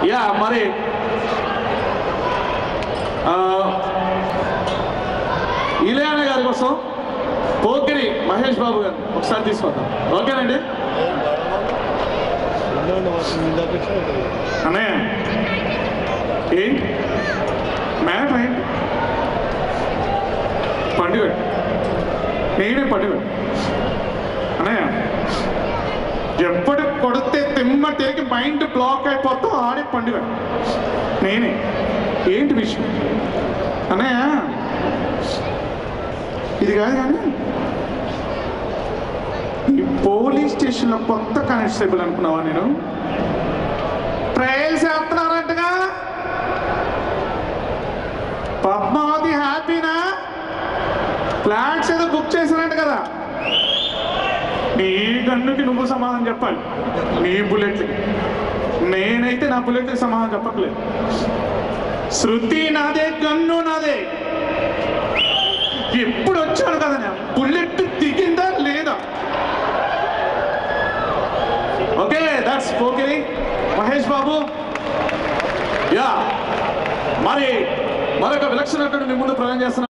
yeah మరి ఆ, ఇలియానా గారి కోసం పోకిరి మహేష్ బాబు గారు ఒకసారి తీసుకొద్దాం ఓకేనండి అన్నయ్య ఏంటి మ్యాటర్ ఏంటి పండుగ నేనే పండుగ అన్నయ్య ఎప్పుడు కొడితే తిమ్మ తిరిగి మైండ్ బ్లాక్ అయిపోతాం ఆడే పండుగ నేనే ఏంటి విషయం అన్నయ్య ఇది కాదు కానీ ఈ పోలీస్ స్టేషన్లో కొత్త కానిస్టేబుల్ అనుకున్నావా నేను ట్రయల్స్ చేస్తున్నారంటగా పద్మావతి హ్యాపీనా ఫ్లాట్స్ ఏదో బుక్ చేశారంట కదా నీ గన్నుకి నువ్వు సమాధానం చెప్పాలి నీ బుల్లెట్లకి నేనైతే నా బుల్లెట్కి సమాధానం చెప్పట్లేదు శృతి నాదే గన్ను నాదే ఎప్పుడు వచ్చాను కదా నేను బుల్లెట్ దిగిందా లేదా okay that's okay Mahesh Babu yeah మరి మరొక విలక్షణ మీ ముందు ప్రయాణం చేస్తున్నా